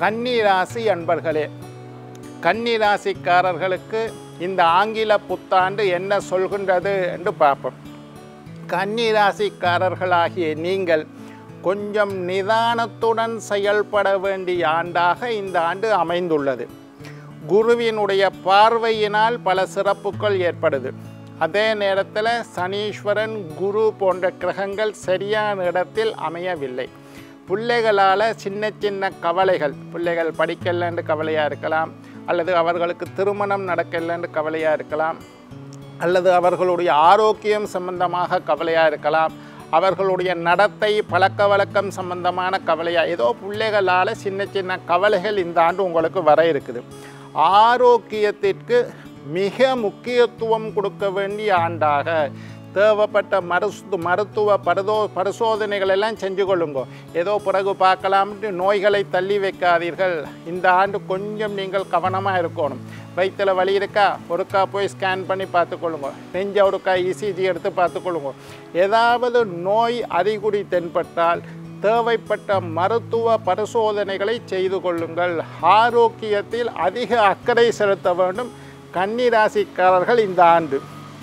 கன்னி ராசி அன்பர்களே கன்னி ராசிக்காரர்களுக்கு இந்த ஆங்கில புத்தாண்டு என்ன சொல்கின்றது என்று பார்ப்போம் கன்னி ராசிக்காரர்களாகிய நீங்கள் கொஞ்சம் நிதானத்துடன் செயல்பட வேண்டிய ஆண்டாக இந்த ஆண்டு அமைந்துள்ளது குருவினுடைய பார்வையினால் பல சிறப்புகள் ஏற்படுது அதே நேரத்தில் சனீஸ்வரன் குரு போன்ற கிரகங்கள் சரியான இடத்தில் அமையவில்லை பிள்ளைகளால் சின்ன சின்ன கவலைகள் பிள்ளைகள் படிக்கலன்னு கவலையாக இருக்கலாம் அல்லது அவர்களுக்கு திருமணம் நடக்கலன்னு கவலையாக இருக்கலாம் அல்லது அவர்களுடைய ஆரோக்கியம் சம்பந்தமாக கவலையாக இருக்கலாம் அவர்களுடைய நடத்தை பழக்க வழக்கம் சம்பந்தமான கவலையாக ஏதோ பிள்ளைகளால் சின்ன சின்ன கவலைகள் இந்த ஆண்டு உங்களுக்கு வர இருக்குது ஆரோக்கியத்திற்கு மிக முக்கியத்துவம் கொடுக்க வேண்டிய ஆண்டாக தேவைப்பட்ட மருத்து மருத்துவ பரிதோ பரிசோதனைகள் எல்லாம் செஞ்சு கொள்ளுங்க ஏதோ பிறகு பார்க்கலாம்னு நோய்களை தள்ளி வைக்காதீர்கள் இந்த ஆண்டு கொஞ்சம் நீங்கள் கவனமாக இருக்கணும் வயிற்றில் வலி இருக்கா ஒருக்கா போய் ஸ்கேன் பண்ணி பார்த்துக்கொள்ளுங்க நெஞ்ச ஒருக்கா இசிஜி எடுத்து பார்த்துக்கொள்ளுங்க ஏதாவது நோய் அறிகுறி தென்பட்டால் தேவைப்பட்ட மருத்துவ பரிசோதனைகளை செய்து கொள்ளுங்கள் ஆரோக்கியத்தில் அதிக அக்கறை செலுத்த வேண்டும் கன்னிராசிக்காரர்கள் இந்த ஆண்டு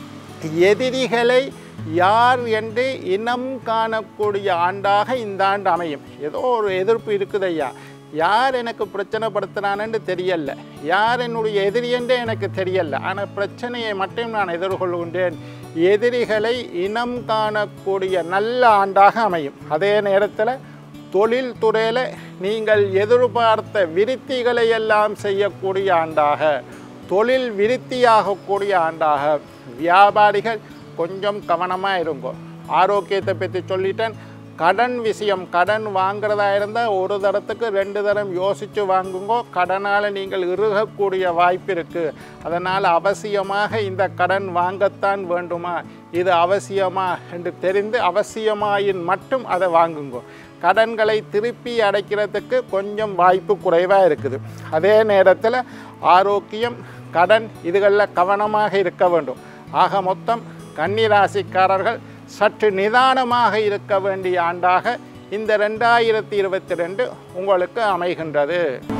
எதிரிகளை யார் என்று இனம் காணக்கூடிய ஆண்டாக இந்த ஆண்டு அமையும் ஏதோ ஒரு எதிர்ப்பு இருக்குது ஐயா யார் எனக்கு பிரச்சனைப்படுத்துகிறான்னு தெரியல யார் என்னுடைய எதிரி என்றே எனக்கு தெரியல ஆனால் பிரச்சனையை மட்டும் நான் எதிர்கொள்கின்றேன் எதிரிகளை இனம் காணக்கூடிய நல்ல ஆண்டாக அமையும் அதே நேரத்தில் தொழில் துறையில் நீங்கள் எதிர்பார்த்த விருத்திகளை எல்லாம் செய்யக்கூடிய ஆண்டாக தொழில் விருத்தியாகக்கூடிய ஆண்டாக வியாபாரிகள் கொஞ்சம் கவனமாக இருங்கோ ஆரோக்கியத்தை பற்றி சொல்லிட்டேன் கடன் விஷயம் கடன் வாங்குறதா இருந்தால் ஒரு தரத்துக்கு ரெண்டு தரம் யோசித்து வாங்குங்கோ கடனால் நீங்கள் இறுகக்கூடிய வாய்ப்பு இருக்குது அதனால் அவசியமாக இந்த கடன் வாங்கத்தான் வேண்டுமா இது அவசியமா என்று தெரிந்து அவசியமாயின் மட்டும் அதை வாங்குங்கோ கடன்களை திருப்பி அடைக்கிறதுக்கு கொஞ்சம் வாய்ப்பு குறைவாக இருக்குது அதே நேரத்தில் ஆரோக்கியம் கடன் இதுகளில் கவனமாக இருக்க வேண்டும் ஆக மொத்தம் கன்னிராசிக்காரர்கள் சற்று நிதானமாக இருக்க வேண்டிய ஆண்டாக இந்த ரெண்டாயிரத்தி இருபத்தி ரெண்டு உங்களுக்கு அமைகின்றது